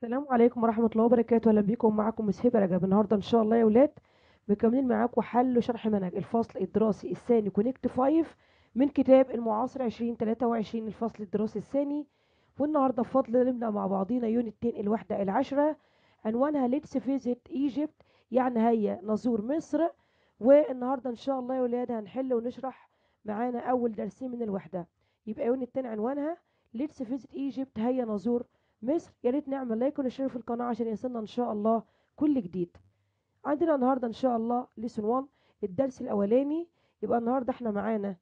السلام عليكم ورحمة الله وبركاته أهلا بيكم معاكم مس هبة رجب النهاردة إن شاء الله يا ولاد مكملين معاكم حل وشرح منهج الفصل الدراسي الثاني كونكت 5 من كتاب المعاصر 2023 الفصل الدراسي الثاني والنهاردة بفضل نبدأ مع بعضينا يونت 2 الوحدة العشرة عنوانها ليتس فيزيت ايجيبت يعني هيا نزور مصر والنهاردة إن شاء الله يا ولاد هنحل ونشرح معانا أول درسين من الوحدة يبقى يونت 2 عنوانها ليتس فيزيت ايجيبت هيا نزور مصر يا ريت نعمل لايك ونشترك في القناة عشان يصلنا إن شاء الله كل جديد عندنا النهاردة إن شاء الله ليسون 1 الدرس الأولاني يبقى النهاردة احنا معانا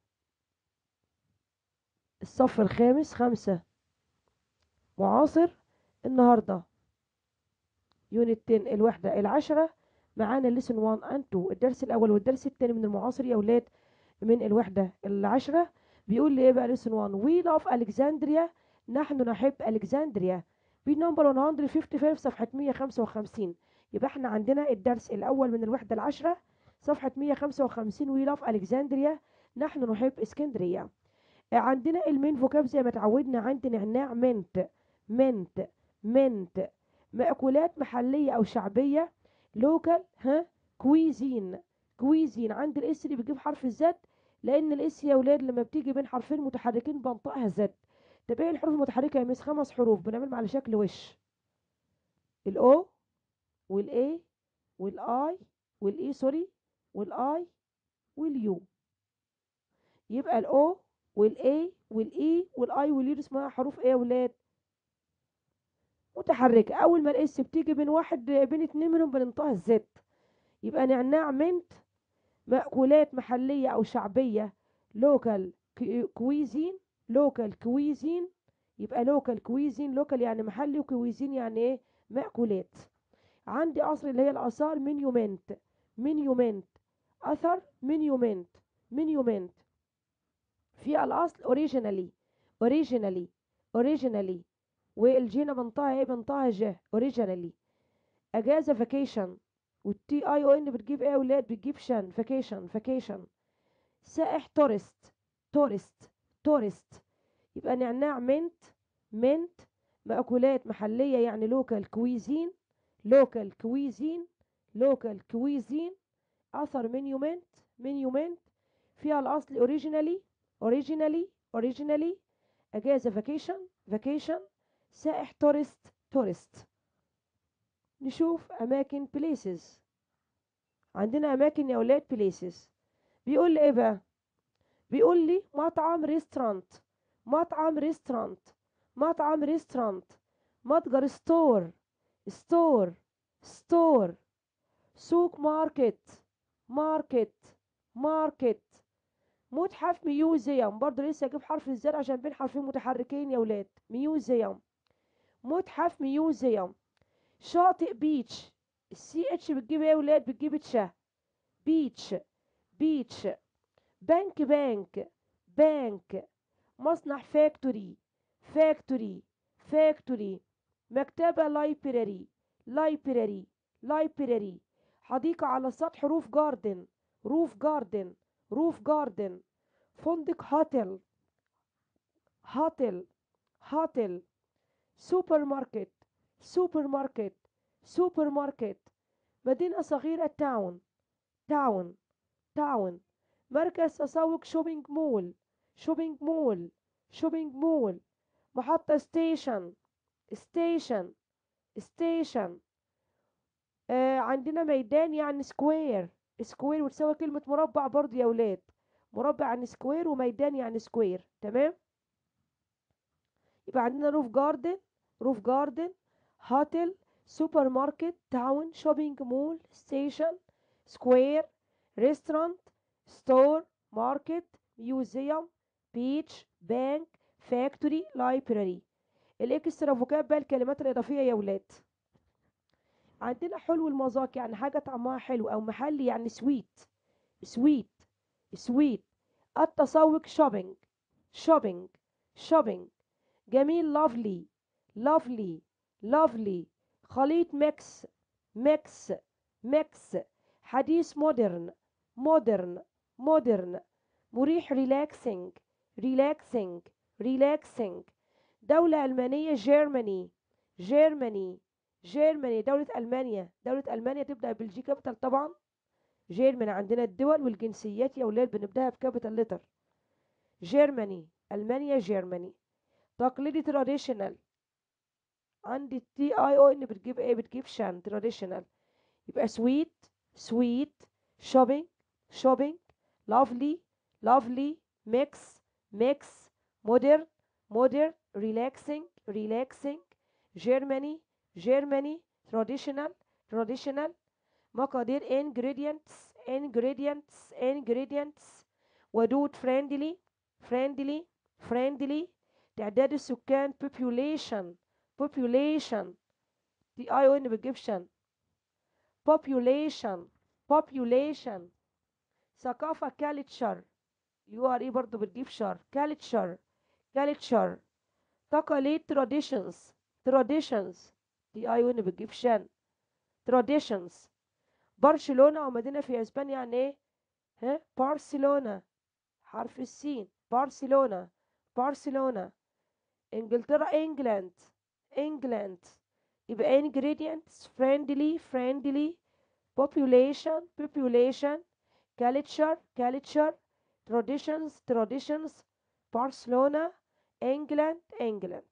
الصف الخامس خمسة معاصر النهاردة يونت 10 الوحدة العشرة معانا ليسون 1 and 2 الدرس الأول والدرس الثاني من المعاصر يا أولاد من الوحدة العشرة بيقول لي إيه بقى ليسون 1 We love Alexandria نحن نحب ألكسندريا بي نمبر 155 صفحة 155 يبقى احنا عندنا الدرس الأول من الوحدة العشرة صفحة 155 وي لاف ألكسندريا نحن نحب اسكندرية عندنا المين فوكاب زي ما اتعودنا عندنا نعناع منت منت منت مأكولات محلية أو شعبية لوكال ها كويزين كويزين عند الاس اللي بيجيب حرف الزد لأن الاس يا ولاد لما بتيجي بين حرفين متحركين بنطقها زد طب ايه الحروف المتحركة يا مس خمس حروف بنعملهم على شكل وش الاو والاي والاي والاي سوري والاي واليو يبقى الاو والاي والاي والاي واليو اسمها حروف ايه يا ولاد متحركة اول ما الاس بتيجي بين واحد بين اتنين منهم بننطقها الزد يبقى نعناع منت مأكولات محلية او شعبية لوكال كويزين لوكال كويزين يبقى لوكال كويزين لوكال يعني محلي وكويزين يعني ايه مأكولات عندي قصر اللي هي الآثار مينيومنت مينيومنت أثر مينيومنت مينيومنت في الأصل اوريجينالي اوريجينالي اوريجينالي والجينا بنطقها ايه بنطقها ج اوريجينالي أجازة فاكيشن والتي اي او ان بتجيب ايه يا ولاد بتجيب شن فاكيشن فاكيشن سائح تورست تورست تورست يبقى نعناع منت منت مأكولات محلية يعني لوكال كويزين لوكال كويزين لوكال كويزين أثر منيومنت منيومنت فيها الأصل اوريجينالي اوريجينالي اوريجينالي أجازة فاكيشن فاكيشن سائح تورست تورست نشوف أماكن بليسز عندنا أماكن يا أولاد بليسز بيقول لي إيه بقى بيقول لي مطعم ريستورانت مطعم ريستورانت مطعم ريستورانت متجر ستور ستور ستور سوق ماركت ماركت ماركت متحف ميوزيوم برضه لسه اجيب حرف الزر عشان بين حرفين متحركين يا ولاد ميوزيوم متحف ميوزيوم شاطئ بيتش السي اتش بتجيب ايه يا ولاد بتجيب تشا بيتش بيتش بنك بنك بنك مصنع فاكتوري فاكتوري فاكتوري مكتبة لايبراري لايبراري لايبراري حديقة على السطح روف جاردن روف جاردن روف جاردن فندق هوتيل هوتيل هوتيل سوبر ماركت سوبر ماركت سوبر ماركت مدينة صغيرة تاون تاون تاون مركز تسوق شوبينج مول شوبينج مول شوبينج مول محطة ستيشن ستيشن ستيشن آه عندنا ميدان يعني سكوير سكوير وتساوي كلمة مربع برضو يا ولاد مربع يعني سكوير وميدان يعني سكوير تمام يبقى عندنا روف جاردن روف جاردن هوتيل سوبر ماركت تاون شوبينج مول ستيشن سكوير ريستورانت ستور ماركت ميوزيوم بيتش بانك فاكتوري لايبراري الاكسترا فوكاب بقى الكلمات الاضافيه يا ولاد عندنا حلو المذاق يعني حاجه طعمها حلو او محلي يعني سويت سويت سويت التسوق شوبينج شوبينج شوبينج جميل لافلي لافلي لافلي خليط ميكس ميكس ميكس حديث مودرن مودرن مودرن مريح ريلاكسنج ريلاكسنج ريلاكسنج دولة ألمانية جيرماني جيرماني جيرماني دولة ألمانيا دولة ألمانيا تبدأ بالجي كابيتال طبعا جيرماني عندنا الدول والجنسيات يا ولاد بنبدأها بكابيتال لتر جيرماني ألمانيا جيرماني تقليدي تراديشنال عندي التي اي او ان بتجيب ايه بتجيب شان تراديشنال يبقى سويت سويت شوبينج شوبينج لافلي لافلي ميكس ميكس مودرن مودرن ريلاكسينج ريلاكسينج جيرماني جيرماني traditional traditional مقادير ingredients ingredients ingredients ودود friendly friendly friendly تعداد السكان population population دي اي او ان بتجيب شن population population ثقافة culture يو ار اي برضه بتجيب شر culture culture تقاليد traditions traditions دي اي او ان بتجيب شن traditions برشلونة ومدينة في اسبانيا يعني ايه ها بارسلونا حرف السين برشلونة برشلونة انجلترا انجلاند انجلاند يبقى ingredients friendly friendly population population culture culture traditions traditions برشلونة انجلاند انجلاند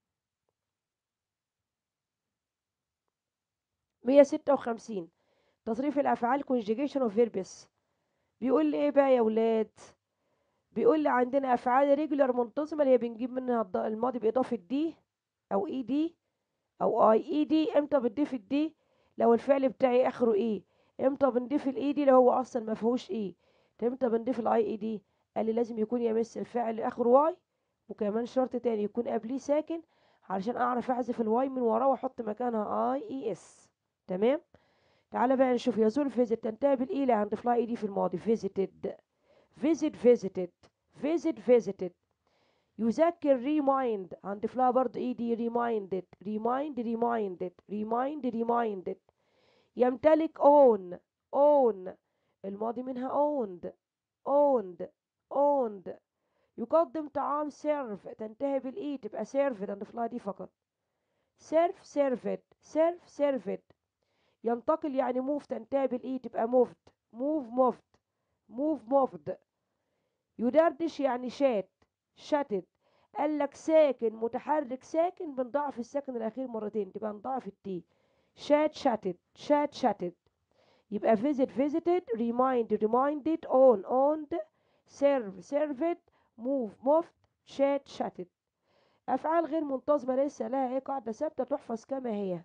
156 تصريف الافعال conjugation of verbs بيقول لي ايه بقى يا ولاد بيقول لي عندنا افعال ريجولار منتظمه اللي هي بنجيب منها الض- الماضي باضافه دي او اي دي او اي اي دي امتى بنضيف الدي لو الفعل بتاعي اخره ايه امتى بنضيف الاي دي لو هو اصلا ما فيهوش ايه امتى بنضيف الاي اي دي قال لي لازم يكون يمس الفعل اخره واي وكمان شرط تاني يكون قبليه ساكن علشان اعرف احذف الواي من وراه واحط مكانها اي اي اس تمام تعالى بقى نشوف يزور فيزيت تنتهي بالاي لا هنضيف لها اي دي في الماضي فيزيتد visit visited visit visited يذكر remind هنضيف لها برضه ايه دي reminded remind reminded remind reminded يمتلك own own الماضي منها owned owned owned يقدم طعام serve تنتهي بالاي تبقى served هنضيف لها دي فقط serve served serve served ينتقل يعني move تنتهي بالاي تبقى moved move moved move moved يدردش يعني شات شتت قال لك ساكن متحرك ساكن بنضاعف الساكن الاخير مرتين تبقى نضاعف التي شات شتت شات شتت يبقى visit visited remind reminded on owned serve served move moved شات شتت افعال غير منتظمه لسه لها ايه قاعده ثابته تحفظ كما هي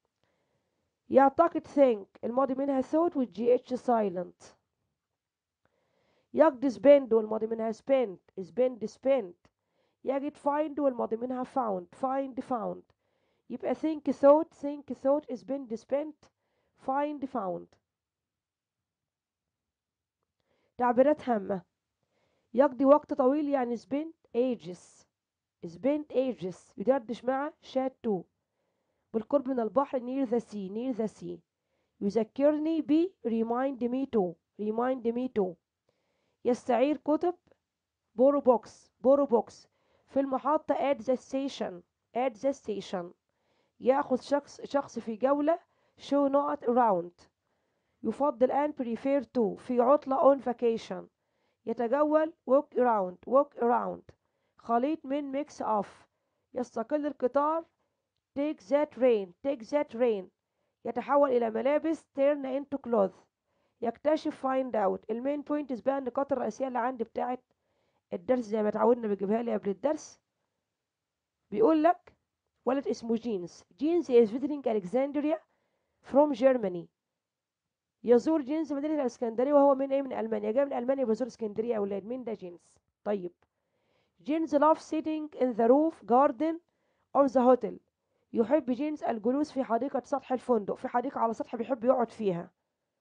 يعتقد think الماضي منها thought والجي اتش silent يقضي spend والماضي منها spent spend spent يجد find والماضي منها found find found يبقى think thought think thought spend spent find found تعبيرات هامة يقضي وقت طويل يعني spend ages spend ages يدردش مع شات to بالقرب من البحر near the sea near the sea يذكرني ب remind me to remind me to يستعير كتب بورو بوكس بورو بوكس في المحطة at the station at the station يأخذ شخص شخص في جولة show not around يفضل أن prefer to في عطلة on vacation يتجول walk around walk around خليط من mix of يستقل القطار take that rain take that rain يتحول إلى ملابس turn into clothes يكتشف find out المين بوينتس بقى النقاط الرئيسية اللي عندي بتاعت الدرس زي ما اتعودنا بيجيبها لي قبل الدرس بيقول لك ولد اسمه جينز جينز is visiting Alexandria from Germany يزور جينز مدينة الاسكندرية وهو من ايه من ألمانيا جاي من ألمانيا بيزور اسكندرية يا أولاد مين ده جينز طيب جينز love sitting in the roof garden of the hotel يحب جينز الجلوس في حديقة سطح الفندق في حديقة على سطح بيحب يقعد فيها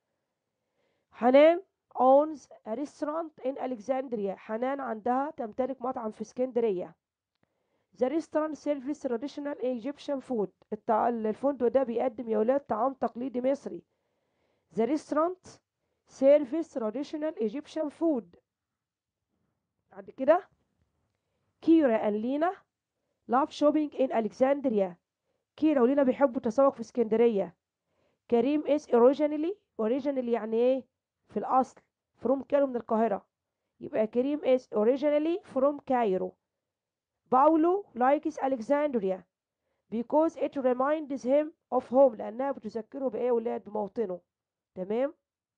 حنان owns a restaurant in Alexandria حنان عندها تمتلك مطعم في اسكندرية The restaurant serves traditional Egyptian food التع... الفندق ده بيقدم يا ولاد طعام تقليدي مصري The restaurant serves traditional Egyptian food بعد كده كيرا and لينا love shopping in Alexandria كيرا ولينا بيحبوا التسوق في اسكندرية كريم is originally originally يعني ايه في الأصل from كايرو من القاهرة يبقى كريم is originally from Cairo باولو likes Alexandria because it reminds him of home لأنها بتذكره بإيه ولاد بموطنه تمام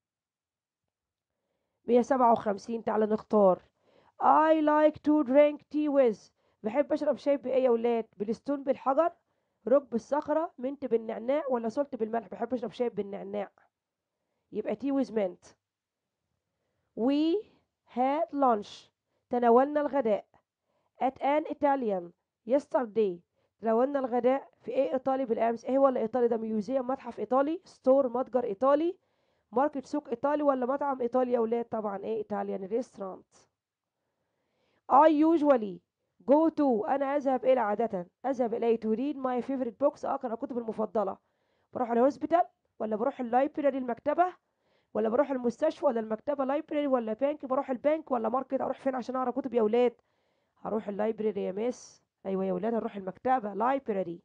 157 تعالى نختار I like to drink tea with بحب أشرب شاي بإيه يا ولاد بالستون بالحجر ركب الصخرة منت بالنعناع ولا سلط بالملح بحب أشرب شاي بالنعناع يبقى tea with mint We had lunch تناولنا الغداء at an Italian yesterday تناولنا الغداء في ايه ايطالي بالامس ايه هو الايطالي ده ميوزيوم متحف ايطالي ستور متجر ايطالي ماركت سوق ايطالي ولا مطعم ايطالي يا ولاد طبعا ايه ايطاليان ريستورانت I usually go to انا اذهب الى عادة اذهب الى to read my favorite books اقرا الكتب المفضلة بروح الهوسبيتال ولا بروح اللايبراري المكتبة ولا بروح المستشفى ولا المكتبة لايبراري ولا بنك بروح البنك ولا ماركت اروح فين عشان اقرا كتب يا ولاد هروح اللايبراري يا مس ايوه يا ولاد هنروح المكتبة لايبراري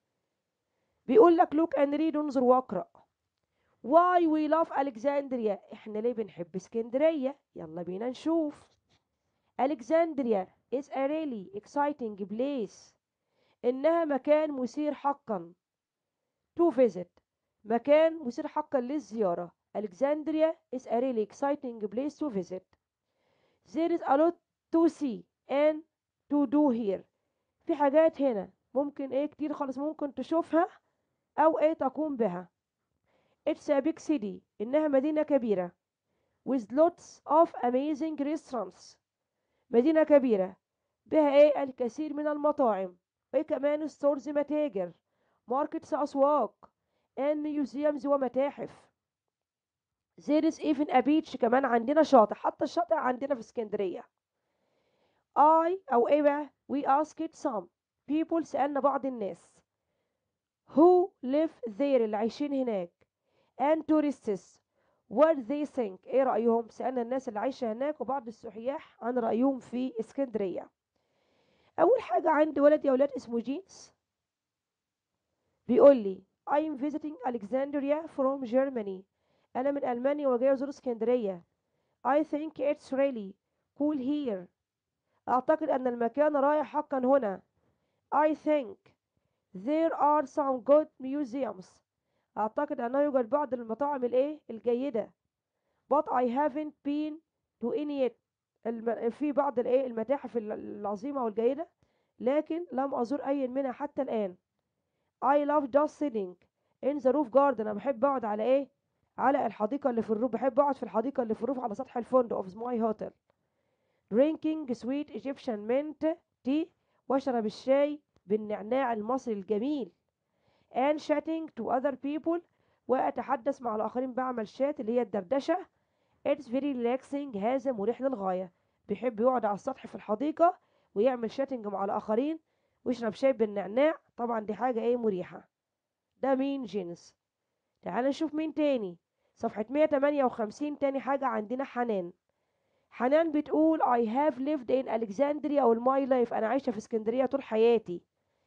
بيقول لك لوك اند ريد انظر واقرا واي وي لاف الكسندريا احنا ليه بنحب اسكندريه يلا بينا نشوف الكسندريا is a really exciting place انها مكان مثير حقا to visit مكان مثير حقا للزياره الكسندريا is a really exciting place to visit there is a lot to see and to do here في حاجات هنا ممكن ايه كتير خالص ممكن تشوفها او ايه تقوم بها It's a big city إنها مدينة كبيرة with lots of amazing restaurants مدينة كبيرة بها إيه الكثير من المطاعم وكمان ستورز متاجر ماركتس أسواق and museums ومتاحف there is even a beach كمان عندنا شاطئ حتى الشاطئ عندنا في اسكندرية I أو إيه بقى we asked some people سألنا بعض الناس who live there اللي عايشين هناك and tourists what they think ايه رأيهم سألنا الناس اللي عايشة هناك وبعض السياح عن رأيهم في اسكندرية أول حاجة عندي ولد يا ولاد اسمه جينز بيقول لي I am visiting Alexandria from Germany أنا من ألمانيا وجاي أزور اسكندرية I think it's really cool here أعتقد أن المكان رائع حقا هنا I think there are some good museums أعتقد أنه يوجد بعض المطاعم الإيه الجيدة but I haven't been to any yet الم... في بعض الإيه المتاحف العظيمة والجيدة لكن لم أزور أي منها حتى الآن I love just sitting in the roof garden أنا بحب أقعد على إيه على الحديقة اللي في الروف بحب أقعد في الحديقة اللي في الروف على سطح الفندق of my hotel drinking sweet Egyptian mint tea واشرب الشاي بالنعناع المصري الجميل and chatting to other people وأتحدث مع الآخرين بعمل شات اللي هي الدردشة it's very relaxing هذا مريح للغاية بيحب يقعد على السطح في الحديقة ويعمل شاتنج مع الآخرين ويشرب شاي بالنعناع طبعا دي حاجة ايه مريحة ده مين جينز تعال نشوف مين تاني صفحة 158 تاني حاجة عندنا حنان حنان بتقول I have lived in Alexandria all my life أنا عايشة في اسكندرية طول حياتي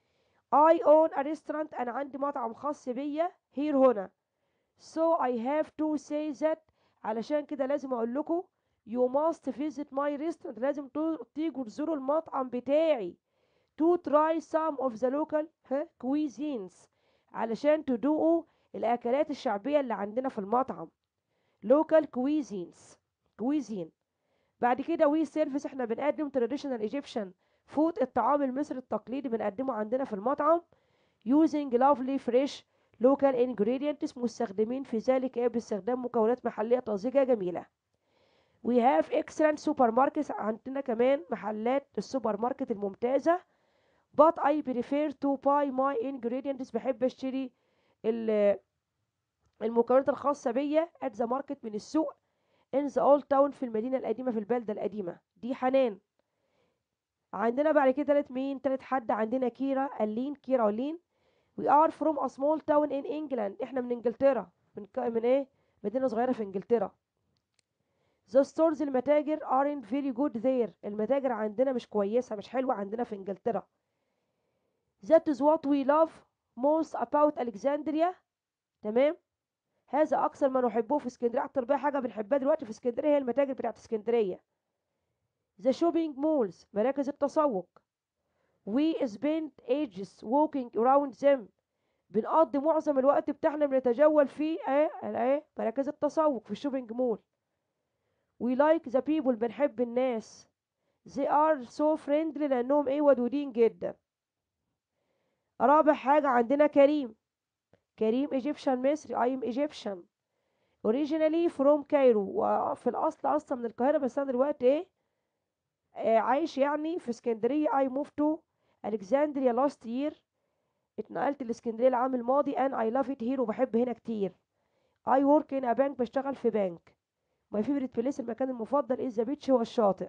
I own a restaurant أنا عندي مطعم خاص بيا here هنا so I have to say that علشان كده لازم أقول لكم you must visit my restaurant لازم تيجوا تزوروا المطعم بتاعي to try some of the local cuisines علشان تدوقوا الأكلات الشعبية اللي عندنا في المطعم local cuisines cuisine بعد كده وي سيرفيس احنا بنقدم traditional Egyptian فود الطعام المصري التقليدي بنقدمه عندنا في المطعم using lovely fresh local ingredients مستخدمين في ذلك ايه باستخدام مكونات محلية طازجة جميلة we have excellent supermarkets عندنا كمان محلات السوبر ماركت الممتازة but I prefer to buy my ingredients بحب اشتري المكونات الخاصة بيا at the market من السوق in the old town في المدينة القديمة في البلدة القديمة دي حنان عندنا بعد كده تالت مين تالت حد عندنا كيرا ألين كيرا ألين we are from a small town in England احنا من انجلترا من ك... من ايه مدينة صغيرة في انجلترا the stores المتاجر aren't very good there المتاجر عندنا مش كويسة مش حلوة عندنا في انجلترا that is what we love most about Alexandria تمام هذا أكثر ما نحبه في اسكندرية أكتر بقى حاجة بنحبها دلوقتي في اسكندرية هي المتاجر بتاعت اسكندرية the shopping malls مراكز التسوق we spend ages walking around them بنقضي معظم الوقت بتاعنا بنتجول في ايه ايه مراكز التسوق في الشوبينج مول we like the people بنحب الناس they are so friendly لانهم ايه ودودين جدا رابع حاجة عندنا كريم كريم Egyptian مصري I am Egyptian originally from Cairo وفي الأصل أصلا من القاهرة بس أنا دلوقتي إيه آه عايش يعني في اسكندرية I moved to Alexandria last year اتنقلت الاسكندرية العام الماضي and I love it here وبحب هنا كتير I work in a bank بشتغل في بنك my favorite place المكان المفضل is the beach هو الشاطئ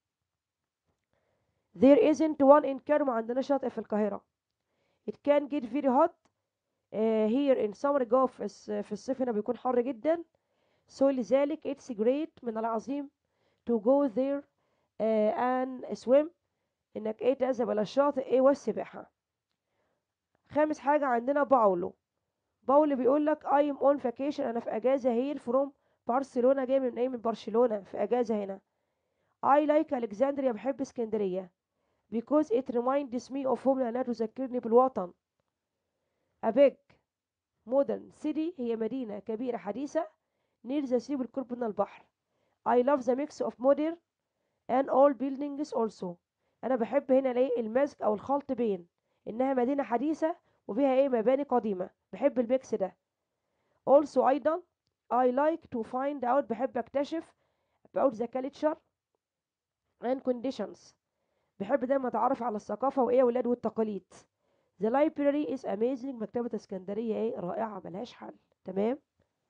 there isn't one in Cairo ما عندنا شاطئ في القاهرة it can get very hot uh, here in summer الجو في الص- في الصيف هنا بيكون حر جدا so لذلك it's great من العظيم to go there uh, and swim انك ايه تذهب الى الشاطئ ايه والسباحة خامس حاجة عندنا باولو باولو بيقول لك I am on vacation انا في اجازة here from برشلونة جاي من ايه من برشلونة في اجازة هنا I like Alexandria بحب اسكندرية because it reminds me of home لأنها تذكرني بالوطن a big modern city هي مدينة كبيرة حديثة near the sea بالقرب من البحر I love the mix of modern and all buildings also أنا بحب هنا الايه المزج أو الخلط بين إنها مدينة حديثة وفيها ايه مباني قديمة بحب الميكس ده also أيضا I like to find out بحب أكتشف about the culture and conditions بحب دايما اتعرف على الثقافة وايه ولاد والتقاليد The library is amazing مكتبة اسكندرية ايه رائعة ملهاش حل تمام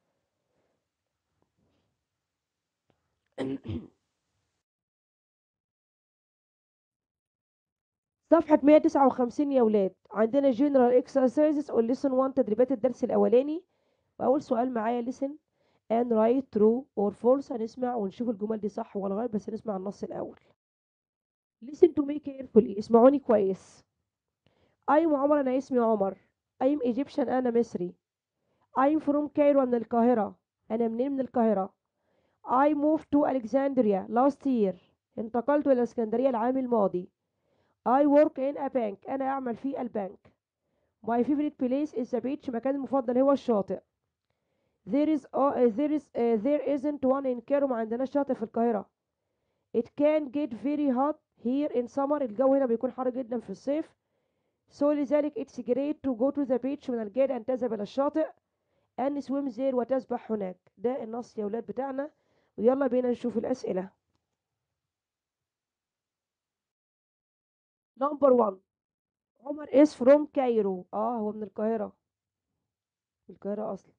صفحة 159 يا ولاد عندنا general exercises or lesson 1 تدريبات الدرس الأولاني وأول سؤال معايا listen and write true or false هنسمع ونشوف الجمل دي صح ولا غلط بس هنسمع النص الأول listen to me carefully اسمعوني كويس I'm عمر أنا اسمي عمر I'm Egyptian أنا مصري I'm from Cairo من القاهرة أنا منين من القاهرة I moved to Alexandria last year انتقلت إلى الإسكندرية العام الماضي I work in a bank أنا أعمل في البنك My favorite place is the beach مكاني المفضل هو الشاطئ There is uh, there is uh, there isn't one in Cairo ما عندناش شاطئ في القاهرة It can get very hot here in summer الجو هنا بيكون حر جدا في الصيف So لذلك it's great to go to the beach من الجيد أن تذهب إلى الشاطئ and swim there وتسبح هناك ده النص يا ولاد بتاعنا ويلا بينا نشوف الأسئلة نمبر 1 عمر is from Cairo اه هو من القاهرة من القاهرة أصلا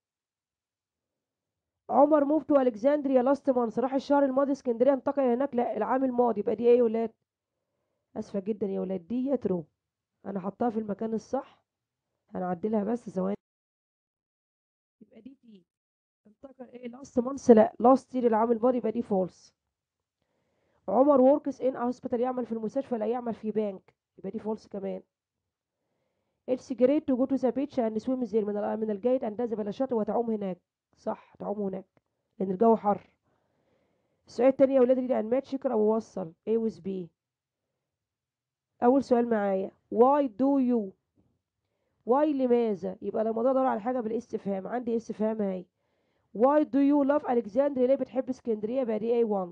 عمر moved to Alexandria last month راح الشهر الماضي اسكندرية انتقل هناك لا العام الماضي يبقى دي ايه يا ولاد اسفة جدا يا ولاد دي يترو انا حطها في المكان الصح هنعدلها بس ثواني يبقى دي دي انتقل ايه لاست مانث لا لاست يير العام الماضي يبقى دي فولس عمر وركس ان هوسبيتال يعمل في المستشفى لا يعمل في بنك يبقى دي فولس كمان It's great to go to the beach and swim there من ال- من الجيد أن تذهب إلى الشاطئ وتعوم هناك صح تعوم هناك لأن الجو حر السؤال التاني يا ولاد دي أنماط شكر أو وصل A with B أول سؤال معايا why do you why لماذا يبقى لما أدور على حاجة بالاستفهام عندي استفهام اهي why do you love Alexandria ليه بتحب اسكندرية يبقى دي A1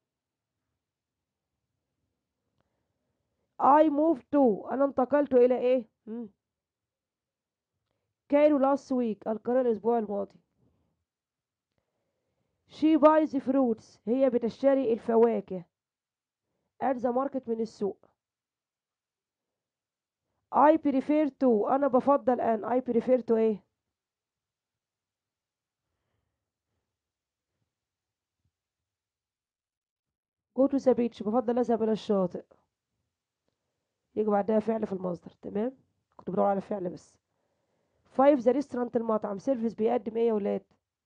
I moved to أنا انتقلت إلى إيه؟ مم. كايرو last week القاهرة الأسبوع الماضي she buys fruits هي بتشتري الفواكه at the market من السوق I prefer to أنا بفضل أن I prefer to إيه؟ go to the beach بفضل أذهب إلى الشاطئ يجي بعدها فعل في المصدر تمام كنت بدور على فعل بس 5 the restaurant المطعم سيرفيس بيقدم ايه يا ولاد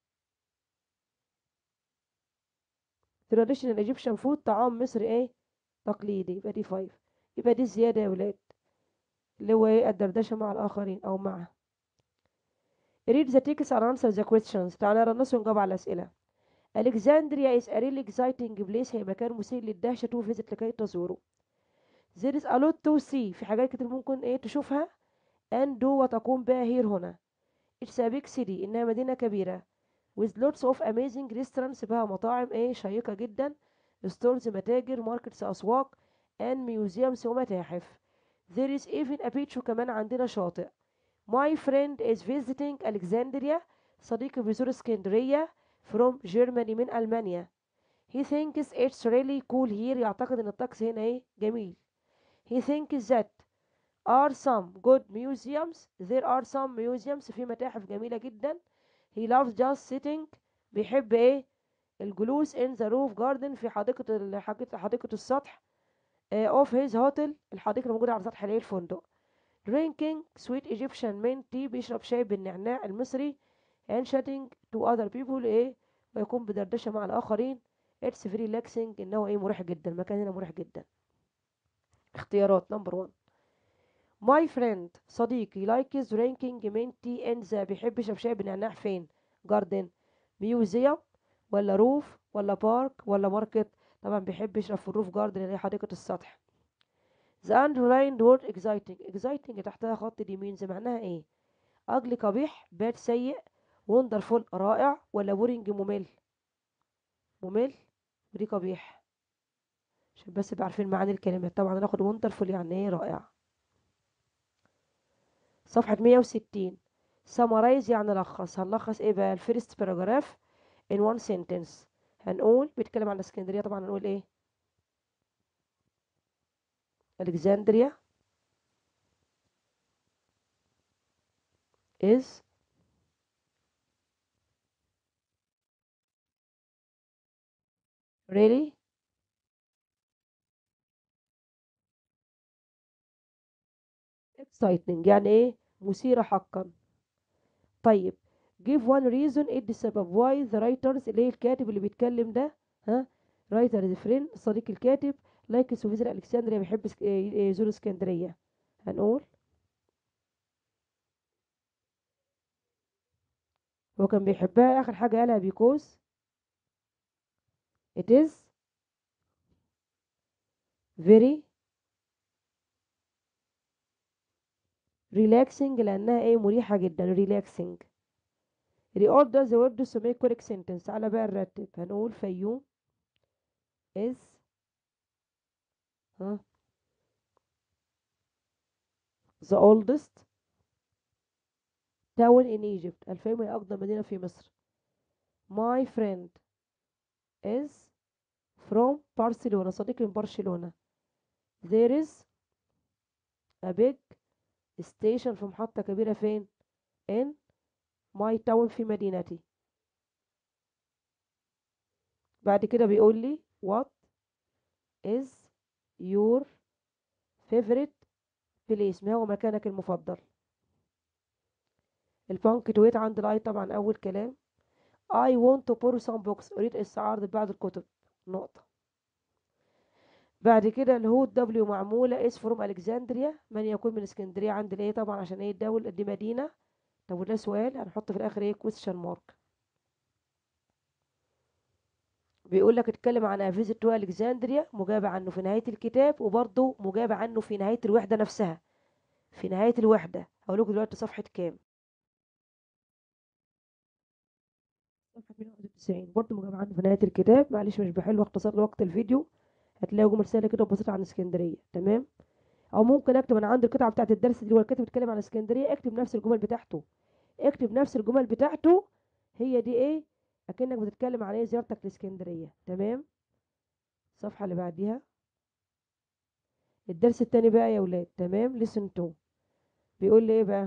traditional Egyptian food طعام مصري ايه تقليدي يبقى دي 5 يبقى دي زيادة يا ولاد اللي هو ايه الدردشة مع الآخرين أو مع read the text and answer the questions تعالى نقرا النص ونجاوب على الأسئلة Alexandria is a really exciting place هي مكان مثير للدهشة to visit لكي تزوره there is a lot to see في حاجات كتير ممكن ايه تشوفها and do وتقوم بها here هنا it's a big city إنها مدينة كبيرة with lots of amazing restaurants بها مطاعم ايه شيقة جدا stores متاجر markets أسواق and museums ومتاحف there is even a beach وكمان عندنا شاطئ my friend is visiting Alexandria صديقي بيزور اسكندرية from Germany من ألمانيا he thinks it's really cool here يعتقد ان الطقس هنا ايه جميل he thinks that are some good museums there are some museums في متاحف جميلة جدا he loves just sitting بيحب ايه الجلوس in the roof garden في حديقة ال- حديقة حديقة السطح آه، of his hotel الحديقة الموجودة على سطح الايه الفندق drinking sweet Egyptian mint tea بيشرب شاي بالنعناع المصري and chatting to other people ايه ويكون بدردشة مع الآخرين it's very relaxing إنه ايه مريح جدا المكان هنا مريح جدا اختيارات نمبر 1 my friend صديقي likes drinking mint tea in the بيحب يشرب شاي بالنعناع فين garden museum ولا روف ولا بارك ولا ماركت طبعا بيحب يشرب في الروف جاردن اللي هي حديقة السطح the underlined word exciting exciting تحتها خط اليمين زي معناها ايه ugly قبيح bad سيء wonderful رائع ولا boring ممل ممل ودي قبيح عشان بس يبقى عارفين معاني الكلمات طبعا هناخد wonderful يعني ايه رائع صفحة 160 summarize يعني لخص هنلخص ايه بقى الفيرست باراجراف in one sentence هنقول بيتكلم عن اسكندرية طبعا هنقول ايه Alexandria is really exciting يعني ايه مثيرة حقا طيب give one reason ادي السبب why the writers اللي هي الكاتب اللي بيتكلم ده ها writer is friend صديق الكاتب like to visit Alexandria بيحب اسك- ي- يزور اسكندرية هنقول هو كان بيحبها آخر حاجة قالها because it is very relaxing لأنها ايه مريحة جدا relaxing reorder the words to make correct sentence على بقى نرتب هنقول فيوم is ها the oldest town in Egypt الفيوم هي أقدم مدينة في مصر my friend is from Barcelona صديقي من برشلونة there is a big station في محطة كبيرة فين in my town في مدينتي بعد كده بيقول لي what is your favorite place ما هو مكانك المفضل البانكتويت عند الاي طبعا اول كلام I want to borrow some books اريد استعارة بعض الكتب نقطة بعد كده الهو دبليو معمولة اس فروم الكسندريا من يكون من اسكندرية عند الايه طبعا عشان ايه الدولة دي مدينة طب وده سؤال هنحط في الاخر ايه question mark بيقول لك اتكلم عن فيزيت تو الكسندريا مجابة عنه في نهاية الكتاب وبرضه مجابة عنه في نهاية الوحدة نفسها في نهاية الوحدة هقول لكم دلوقتي صفحة كام صفحة 191 برضه مجابة عنه في نهاية الكتاب معلش مش بحل واختصار لوقت الفيديو هتلاقوا جمل سهلة كده وبسيطة عن اسكندرية تمام او ممكن اكتب انا عندي القطعة بتاعت الدرس دي والكاتب بيتكلم عن اسكندرية اكتب نفس الجمل بتاعته اكتب نفس الجمل بتاعته هي دي ايه اكنك بتتكلم عن ايه زيارتك لاسكندرية تمام الصفحة اللي بعديها الدرس التاني بقى يا ولاد تمام listen to بيقول لي ايه بقى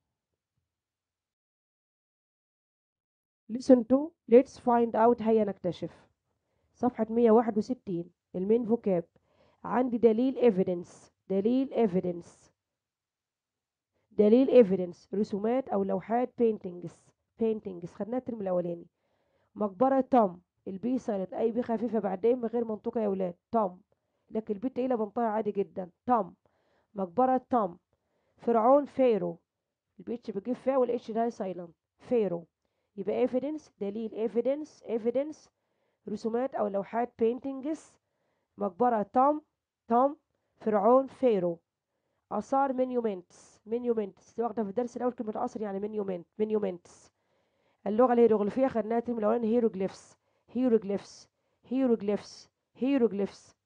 listen to let's find out هيا نكتشف صفحة 161 المين فوكاب عندي دليل evidence دليل evidence دليل evidence رسومات او لوحات paintings paintings خدناها الترم الاولاني مقبرة توم البي صارت اي بي خفيفة بعدين غير منطقة يا ولاد توم لكن البي تقيلة بنطقها عادي جدا توم مقبرة توم فرعون فيرو البيتش بتجيب فا والاتش ده سايلنت فيرو يبقى ايفيدنس دليل ايفيدنس ايفيدنس رسومات او لوحات بينتنجز مقبرة توم توم فرعون فيرو آثار مينيومنتس مينيومنتس دي واخدة في الدرس الأول كلمة عصر يعني مينيومنت مينيومنتس اللغة الهيروغليفية خدناها الترم الأولاني هيروغليفس هيروغليفس هيروغليفس هيروغليفس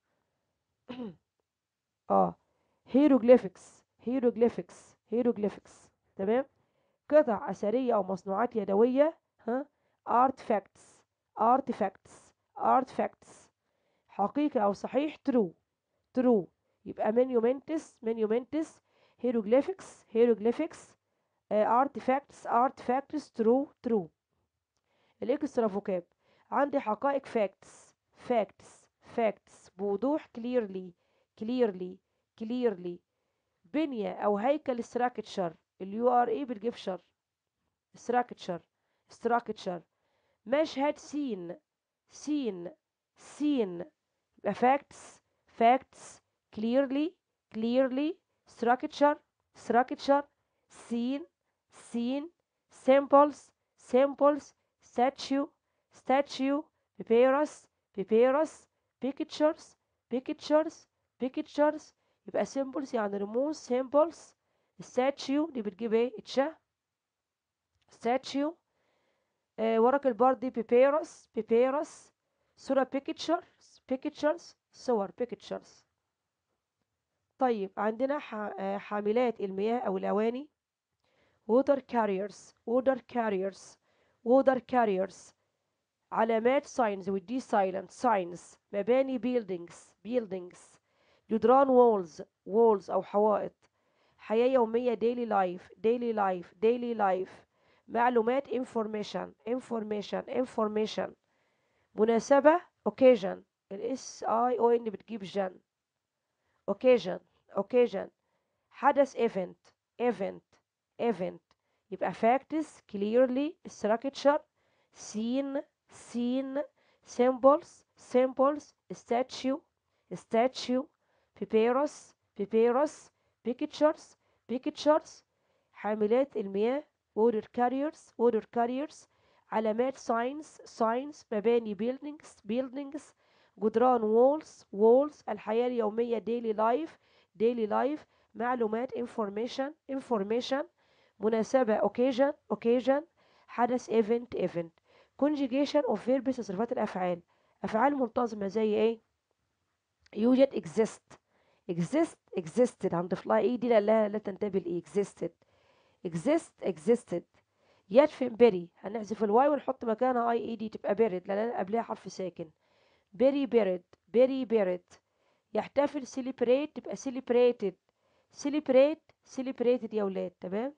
اه هيروغليفكس هيروغليفكس هيروغليفكس تمام قطع أثرية أو مصنوعات يدوية ها artifacts artifacts artifacts حقيقي أو صحيح true true يبقى monuments monuments hieroglyphics hieroglyphics uh, artifacts artifacts true true الاكسترا فوكاب عندي حقائق facts facts facts بوضوح clearly clearly clearly بنية أو هيكل structure اليو ار اي بتجيب شر structure structure مشهد سين سين سين يبقى facts facts clearly clearly structure structure seen seen samples samples statue statue papyrus papyrus pictures pictures pictures يبقى symbols يعني رموز symbols statue دي بتجيب ايه اتشا statue آه ورق البرد دي papyrus papyrus صورة pictures pictures صور pictures طيب عندنا حاملات المياه أو الأواني water carriers water carriers water carriers علامات signs ودي silent signs مباني buildings buildings جدران walls walls أو حوائط حياة يومية daily life daily life daily life معلومات information information information مناسبة occasion الاس اي او ان بتجيب جن occasion occasion حدث event event event يبقى facts clearly structure seen seen symbols symbols statue statue papyrus papyrus pictures pictures حاملات المياه water carriers water carriers علامات signs signs مباني buildings buildings جدران walls walls الحياة اليومية daily life daily life معلومات information information مناسبة occasion occasion حدث event event conjugation of verbs تصريفات الأفعال أفعال منتظمة زي إيه يوجد exist exist existed هنضيف لها إيه دي لا لا تنتبه لإيه existed exist existed يدفن بري هنحذف الواي ونحط مكانها اي اي دي تبقى بيرد لان قبلها حرف ساكن بري بيرد بري بيرد يحتفل سيليبريت تبقى سيليبريتد سيليبريت سيليبريتد يا ولاد تمام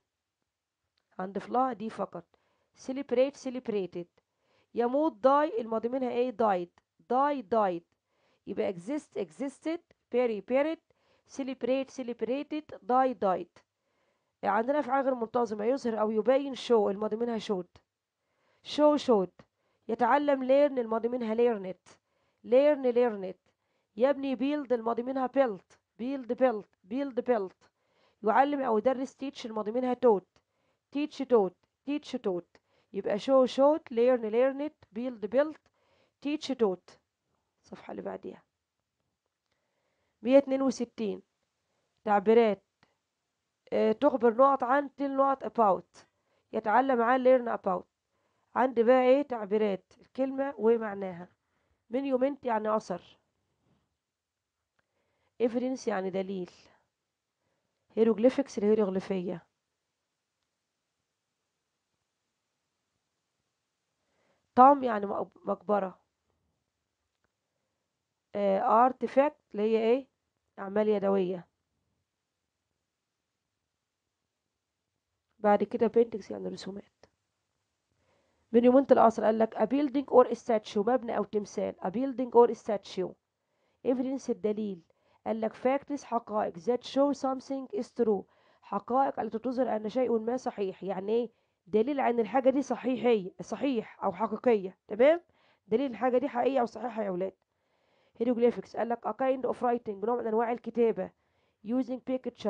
هنضيف لها دي فقط سيليبريت سيليبريتد يموت داي الماضي منها ايه دايد داي دايد يبقى exist existed bury buried celebrate celebrated die died عندنا افعال غير منتظمه يظهر او يبين شو الماضي منها شود شو شود يتعلم ليرن الماضي منها ليرنت ليرن ليرنت يبني بيلد الماضي منها بيلت بيلد بيلت بيلد بيلت يعلم او يدرس تيتش الماضي منها توت تيتش توت تيتش توت يبقى شو شوت ليرن ليرنت بيلد بيلت تيتش توت الصفحه اللي بعديها 162 تعبيرات تخبر نقط عن تل نقط about يتعلم عن learn about عندي بقى ايه تعبيرات الكلمة ومعناها من يومنت يعني أثر evidence يعني دليل hieroglyphics الهيروغليفية طام يعني مقبرة artifact اللي هي ايه أعمال يدوية بعد كده بينتكس يعني رسومات من يومين العصر قال لك a building or a statue مبنى أو تمثال a building or a statue evidence الدليل قال لك facts حقائق that show something is true حقائق التي تظهر أن شيء ما صحيح يعني ايه دليل عن الحاجة دي صحيحية صحيح أو حقيقية تمام دليل الحاجة دي حقيقية أو صحيحة يا ولاد hieroglyphics قال لك a kind of writing نوع من أنواع الكتابة using picture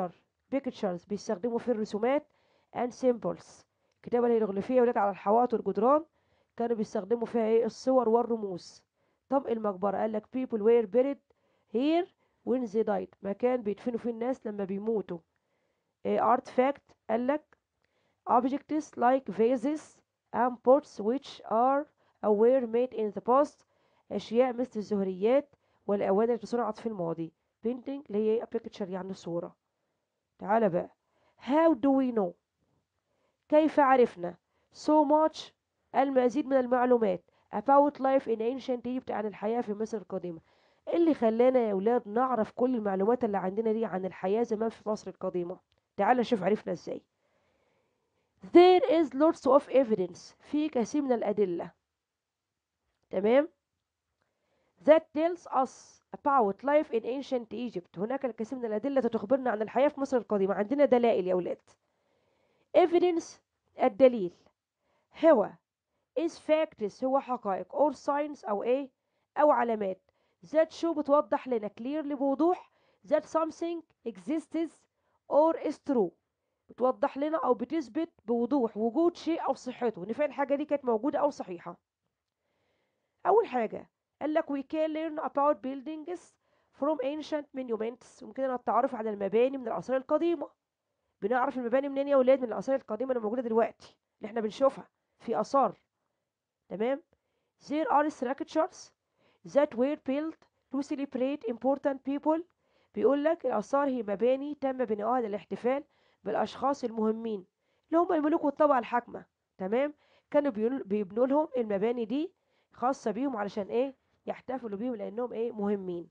pictures بيستخدموا في الرسومات and symbols الكتابة الهيروغليفية ولاد على الحوائط والجدران كانوا بيستخدموا فيها ايه الصور والرموز طب المقبرة قال لك people were buried here when they died مكان بيدفنوا فيه الناس لما بيموتوا إيه artifact قال لك objects like vases and pots which are or were made in the past أشياء مثل الزهريات والأواني التي صنعت في الماضي painting اللي هي picture يعني صورة تعال بقى how do we know كيف عرفنا so much المزيد من المعلومات about life in ancient Egypt عن الحياة في مصر القديمة اللي خلانا يا أولاد نعرف كل المعلومات اللي عندنا دي عن الحياة زمان في مصر القديمة تعال نشوف عرفنا ازاي there is lots of evidence في كثير من الأدلة تمام that tells us about life in ancient Egypt هناك الكثير من الأدلة تخبرنا عن الحياة في مصر القديمة عندنا دلائل يا أولاد evidence الدليل هو is facts هو حقائق or signs أو إيه أو علامات that show بتوضح لنا clearly بوضوح that something exists or is true بتوضح لنا أو بتثبت بوضوح وجود شيء أو صحته إن فعلا الحاجة دي كانت موجودة أو صحيحة أول حاجة قال لك we can learn about buildings from ancient monuments ممكن التعرف على المباني من الآثار القديمة بنعرف المباني منين يا ولاد من الآثار القديمة اللي موجودة دلوقتي اللي احنا بنشوفها في آثار تمام there are structures that were built to celebrate important people بيقول لك الآثار هي مباني تم بناؤها للاحتفال بالأشخاص المهمين اللي هم الملوك والطبقة الحاكمة تمام كانوا بيبنوا لهم المباني دي خاصة بيهم علشان ايه يحتفلوا بيهم لأنهم ايه مهمين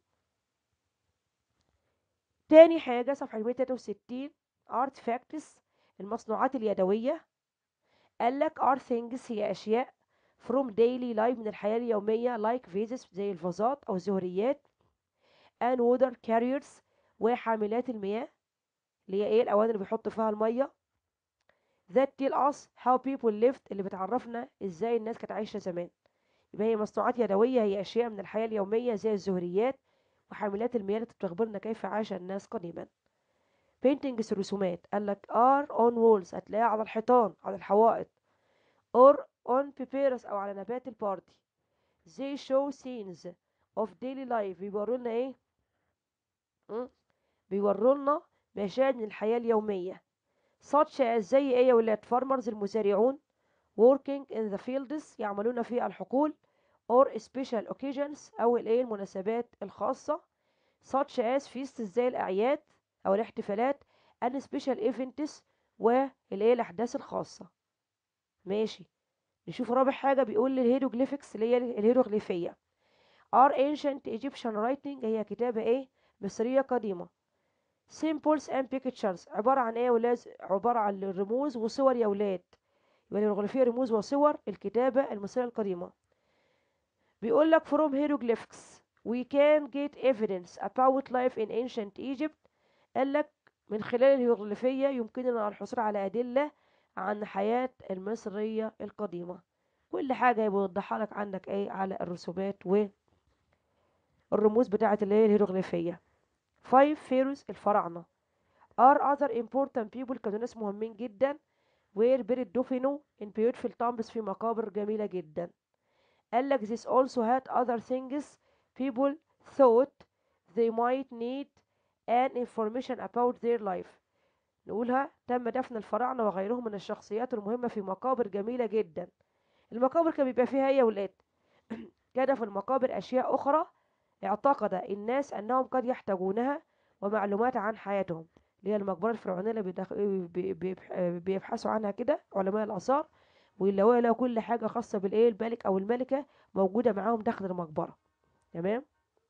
تاني حاجة صفحة 163 artifacts المصنوعات اليدوية قال لك are things هي أشياء from daily life من الحياة اليومية like vases زي الفازات أو الزهريات and water carriers وحاملات المياه اللي هي ايه الأواني اللي بيحط فيها المية that tell us how people lived اللي بتعرفنا ازاي الناس كانت عايشة زمان يبقى هي مصنوعات يدوية هي أشياء من الحياة اليومية زي الزهريات وحاملات المياه اللي بتخبرنا كيف عاش الناس قديما paintings رسومات قال لك are on walls هتلاقيها على الحيطان على الحوائط or on papyrus أو على نبات الباردي they show scenes of daily life بيوروا لنا ايه بيوروا لنا مشاهد من الحياة اليومية such as زي ايه يا ولاد farmers المزارعون working in the fields يعملون في الحقول or special occasions أو الايه المناسبات الخاصة such as feasts زي الأعياد أو الاحتفالات and special events والايه الأحداث الخاصة ماشي نشوف رابع حاجة بيقول الهيروغليفكس اللي هي الهيروغليفية are ancient Egyptian writing هي كتابة ايه مصرية قديمة symbols and pictures عبارة عن ايه يا ولاد عبارة عن رموز وصور يا ولاد يبقى الهيروغليفية رموز وصور الكتابة المصرية القديمة بيقول لك from hieroglyphics we can get evidence about life in ancient Egypt قال لك من خلال الهيروغليفية يمكننا الحصول على أدلة عن حياة المصرية القديمة كل حاجة بيوضحها لك عندك ايه على الرسومات والرموز بتاعة اللي هي الهيروغليفية five pharaohs الفراعنة are other important people كانوا ناس مهمين جدا were buried دفنوا in beautiful tombs في مقابر جميلة جدا قال لك this also had other things people thought they might need an information about their life نقولها تم دفن الفراعنة وغيرهم من الشخصيات المهمة في مقابر جميلة جدا المقابر كان بيبقى فيها ايه يا ولاد كان في المقابر أشياء أخرى اعتقد الناس أنهم قد يحتاجونها ومعلومات عن حياتهم اللي هي المقبرة الفرعونية اللي بيدخ... بي... بي... بيبحثوا عنها كده علماء الآثار ويلاقوا لها كل حاجة خاصة بالإيه الملك أو الملكة موجودة معاهم داخل المقبرة تمام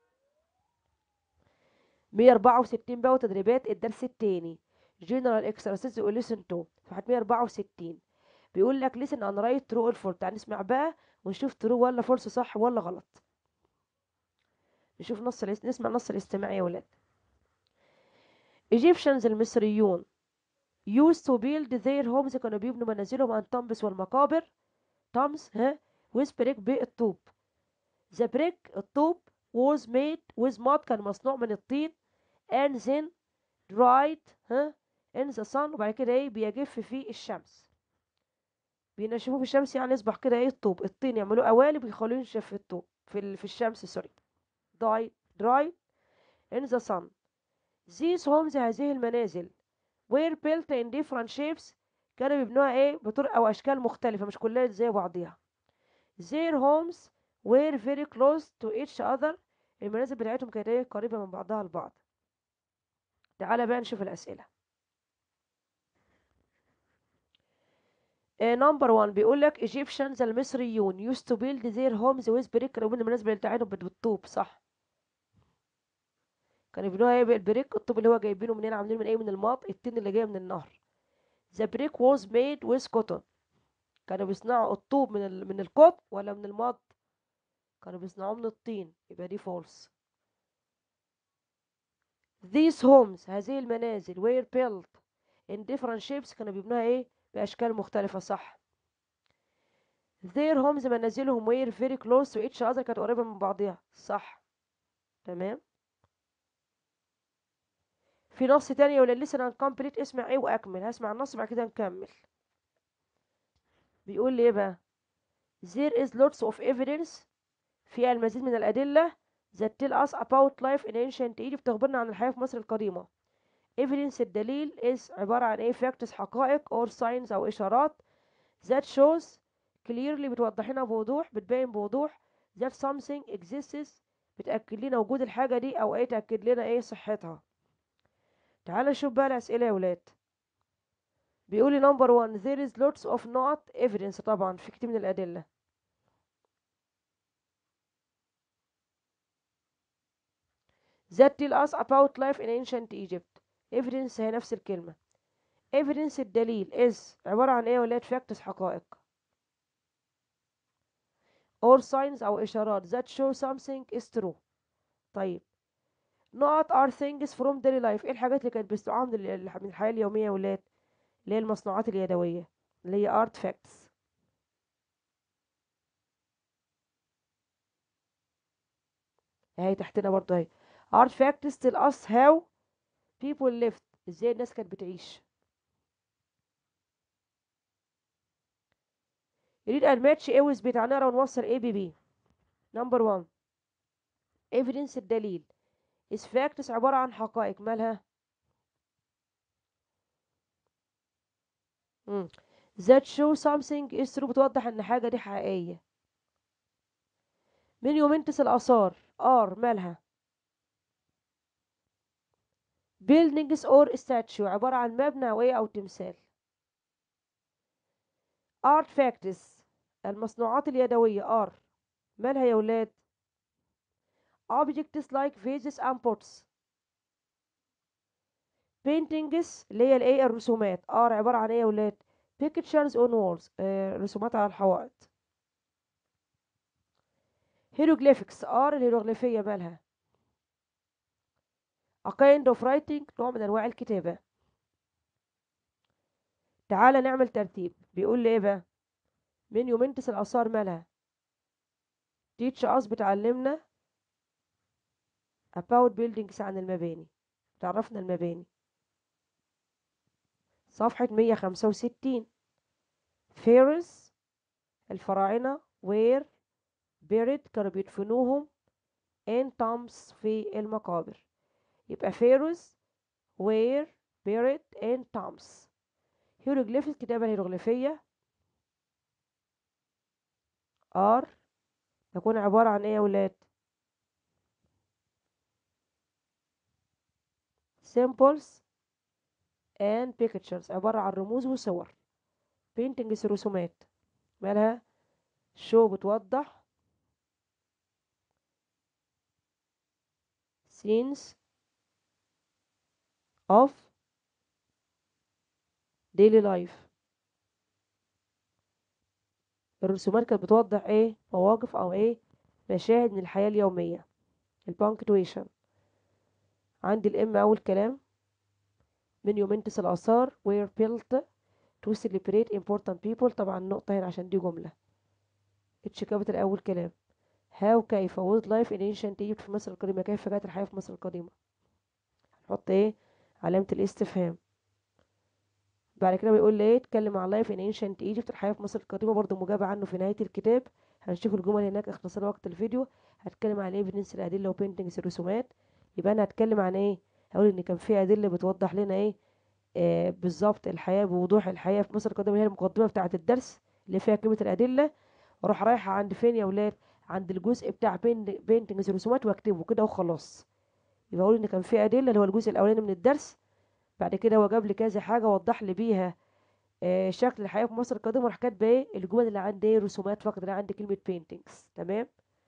164 بقى وتدريبات الدرس التاني جنرال اكسرسيز وليسن تو صفحة 164 بيقول لك ليسن ان رايت ترو اور فول تعال نسمع بقى ونشوف ترو ولا فولس صح ولا غلط نشوف نص الاس... نسمع نص الاستماع يا ولاد Egyptians المصريون used to build their homes كانوا بيبنوا منازلهم عن tombs والمقابر tombs ها with brick بالطوب the brick الطوب was made with mud كان مصنوع من الطين and then dried ها in the sun وبعد كده ايه بيجف في الشمس بينشفوه في الشمس يعني يصبح كده ايه الطوب الطين يعملوه قوالب ويخلوه ينشف في الطوب في, ال... في الشمس سوري dry dry in the sun these homes هذه المنازل were built in different shapes كانوا بيبنوها ايه بطرق او اشكال مختلفة مش كلها زي بعضيها their homes were very close to each other المنازل بتاعتهم كانت ايه قريبة من بعضها البعض تعالى بقى نشوف الأسئلة نمبر 1 بيقول لك Egyptians المصريون used to build their homes with brick كانوا بيبنوا المنازل بتاعتهم بالطوب صح كانوا بيبنوها ايه بالبريك الطوب اللي هو جايبينه منين عاملينه من ايه من الماط التين اللي جاي من النهر the brick was made with cotton كانوا بيصنعوا الطوب من ال... من القطن ولا من الماط كانوا بيصنعوه من الطين يبقى دي false these homes هذه المنازل were built in different shapes كانوا بيبنوها ايه بأشكال مختلفة صح their homes منازلهم were very close to each other كانت قريبة من بعضها صح تمام في نص تاني يقول listen and complete اسمع ايه واكمل هسمع النص بعد كده نكمل بيقول لي ايه بقى there is lots of evidence فيها المزيد من الأدلة that tell us about life in ancient Egypt تخبرنا عن الحياة في مصر القديمة evidence الدليل is عبارة عن ايه facts حقائق or signs أو إشارات that shows clearly بتوضح لنا بوضوح بتبين بوضوح that something exists بتأكد لنا وجود الحاجة دي أو ايه تأكد لنا ايه صحتها تعال نشوف بقى الأسئلة يا ولاد بيقول لي number one there is lots of not evidence طبعا في كتير من الأدلة that tell us about life in ancient Egypt evidence هي نفس الكلمة evidence الدليل is عبارة عن ايه يا ولاد facts حقائق or signs أو إشارات that show something is true طيب نقط are things from daily life ايه الحاجات اللي كانت بيستوعبها من ال- من الحياة اليومية يا ولاد اللي هي المصنوعات اليدوية اللي هي artifacts اهي تحتنا برضو اهي artifacts tell us how people lived ازاي الناس كانت بتعيش read and match A with B تعالى نقرا ونوصل A ب B number one evidence الدليل is facts عبارة عن حقائق مالها مم. that show something is true بتوضح ان حاجة دي حقيقية من يومنتس الآثار are مالها buildings or statue عبارة عن مبنى أو إيه أو تمثال artifacts المصنوعات اليدوية are مالها يا ولاد objects like vases and pots paintings اللي هي الايه الرسومات are عبارة عن ايه يا ولاد pictures on walls آه رسومات على الحوائط hieroglyphics are الهيروغليفية مالها a kind of writing نوع من انواع الكتابة تعالى نعمل ترتيب بيقول لي ايه بقى من يومنتس الآثار مالها teach us بتعلمنا about buildings عن المباني تعرفنا المباني صفحة 165 pharaohs الفراعنة were buried كانوا بيدفنوهم in tombs في المقابر يبقى pharaohs were buried in tombs hieroglyphs الكتابة الهيروغليفية are تكون عبارة عن ايه يا ولاد symbols and pictures عبارة عن رموز وصور paintings رسومات مالها show بتوضح scenes of daily life الرسومات كانت بتوضح ايه مواقف او ايه مشاهد من الحياة اليومية البانكتويشن عندي الام اول كلام من يومنتس الاثار were built to celebrate important people طبعا النقطة هنا عشان دي جملة اتش كابيتال اول كلام how كيف was life in ancient Egypt في مصر القديمة كيف كانت الحياة في مصر القديمة هنحط ايه علامة الاستفهام بعد كده بيقول لي ايه اتكلم عن لايف ان انشنت ايجيبت الحياه في مصر القديمه برضو مجابه عنه في نهايه الكتاب هنشوف الجمل هناك اختصار وقت الفيديو هتكلم عن ايفيدنس الادله وبينتنجز الرسومات يبقى انا هتكلم عن ايه هقول ان كان في ادله بتوضح لنا ايه آه بالظبط الحياه بوضوح الحياه في مصر القديمه هي المقدمه بتاعه الدرس اللي فيها قيمه الادله واروح رايحه عند فين يا ولاد عند الجزء بتاع بينتنجز الرسومات واكتبه كده وخلاص يبقى اقول ان كان في ادله اللي هو الجزء الاولاني من الدرس بعد كده هو جاب لي كذا حاجه وضح لي بيها آه شكل الحياه في مصر القديمه راح كاتبه ايه الجمل اللي عندي ايه رسومات فقط اللي عندي كلمه بينتنجز تمام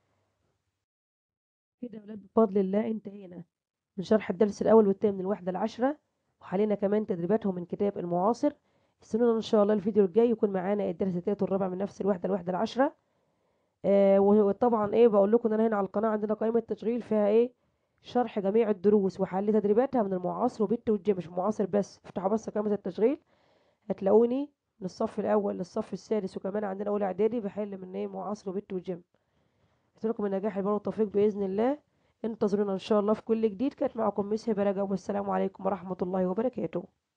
كده يا ولاد بفضل الله انتهينا من شرح الدرس الاول والثاني من الوحده العشره وحالينا كمان تدريباتهم من كتاب المعاصر استنونا ان شاء الله الفيديو الجاي يكون معانا الدرس الثالث والرابع من نفس الوحده الوحده العشره آه وطبعا ايه بقول لكم ان انا هنا على القناه عندنا قائمه تشغيل فيها ايه شرح جميع الدروس وحل تدريباتها من المعاصر وبت والجيم مش المعاصر بس افتحوا بس قائمة التشغيل هتلاقوني من الصف الأول للصف السادس وكمان عندنا أولى إعدادي بحل من ايه معاصر وبت والجيم لكم النجاح البر والتوفيق بإذن الله انتظرونا إن شاء الله في كل جديد كانت معكم مس هبة رجب والسلام عليكم ورحمة الله وبركاته